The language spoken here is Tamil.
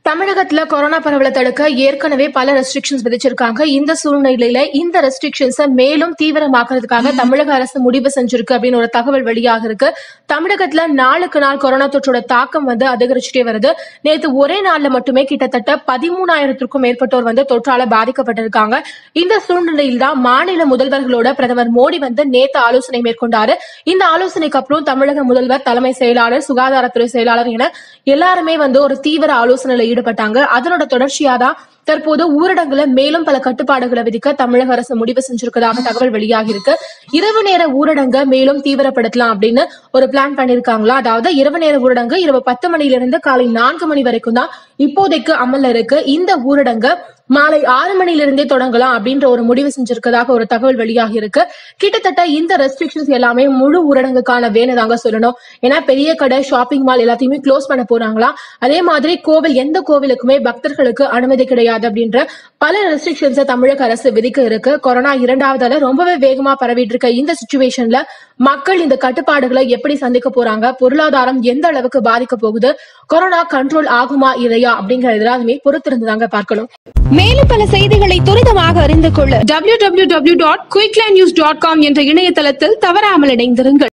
தமிழகத்துல கொரோனா பரவலை தடுக்க ஏற்கனவே பல ரெஸ்ட்ரிக்ஷன்ஸ் விதிச்சிருக்காங்க இந்த சூழ்நிலையில இந்த ரெஸ்ட்ரிக்ஷன்ஸை மேலும் தீவிரமாக்குறதுக்காக தமிழக அரசு முடிவு செஞ்சிருக்கு அப்படின்னு ஒரு தகவல் வெளியாக இருக்கு தமிழகத்துல நாளுக்கு நாள் கொரோனா தொற்றோட தாக்கம் வந்து அதிகரிச்சுட்டே வருது நேத்து ஒரே நாள்ல மட்டுமே கிட்டத்தட்ட பதிமூணாயிரத்திற்கும் மேற்பட்டோர் வந்து தொற்றால பாதிக்கப்பட்டிருக்காங்க இந்த சூழ்நிலையில் தான் மாநில முதல்வர்களோட பிரதமர் மோடி வந்து நேத்து ஆலோசனை மேற்கொண்டாரு இந்த ஆலோசனைக்கு அப்புறம் தமிழக முதல்வர் தலைமை செயலாளர் சுகாதாரத்துறை செயலாளர் என எல்லாருமே வந்து ஒரு தீவிர ஆலோசனையில ஈடுபட்டாங்க அதனோட தொடர்ச்சியா தான் தற்போது ஊரடங்குல மேலும் பல கட்டுப்பாடுகளை விதிக்க தமிழக அரசு முடிவு செஞ்சிருக்கதாக தகவல் வெளியாகி இருக்கு இரவு நேர ஊரடங்க மேலும் தீவிரப்படுத்தலாம் அப்படின்னு ஒரு பிளான் பண்ணிருக்காங்களா அதாவது இரவு நேர ஊரடங்கு இரவு பத்து மணில இருந்து காலை நான்கு மணி வரைக்கும் தான் இப்போதைக்கு அமல்ல இருக்கு இந்த ஊரடங்க மாலை ஆறு மணில இருந்தே தொடங்கலாம் அப்படின்ற ஒரு முடிவு செஞ்சிருக்கதாக ஒரு தகவல் வெளியாகி இருக்கு கிட்டத்தட்ட இந்த ரெஸ்ட்ரிக்ஷன்ஸ் எல்லாமே முழு ஊரடங்குக்கான வேணுதாங்க சொல்லணும் ஏன்னா பெரிய கடை ஷாப்பிங் மால் எல்லாத்தையுமே க்ளோஸ் பண்ண போறாங்களா அதே மாதிரி கோவில் எந்த கோவிலுக்குமே பக்தர்களுக்கு அனுமதி கிடையாது அப்படின்ற பல ரெஸ்ட்ரிக்ஷன்ஸை தமிழக அரசு விதிக்க இருக்கு கொரோனா இரண்டாவது அலை ரொம்பவே வேகமா பரவிட்டு இருக்க இந்த சுச்சுவேஷன்ல மக்கள் இந்த கட்டுப்பாடுகளை எப்படி சந்திக்க போறாங்க பொருளாதாரம் எந்த அளவுக்கு பாதிக்க போகுது கொரோனா கண்ட்ரோல் ஆகுமா இல்லையா அப்படிங்கறது எல்லாருமே பொறுத்திருந்துதாங்க பார்க்கணும் மேலும் பல செய்திகளை துரிதமாக அறிந்து கொள்ள www.quicklindnews.com என்ற இணையதளத்தில் தவறாமல் இணைந்திருங்கள்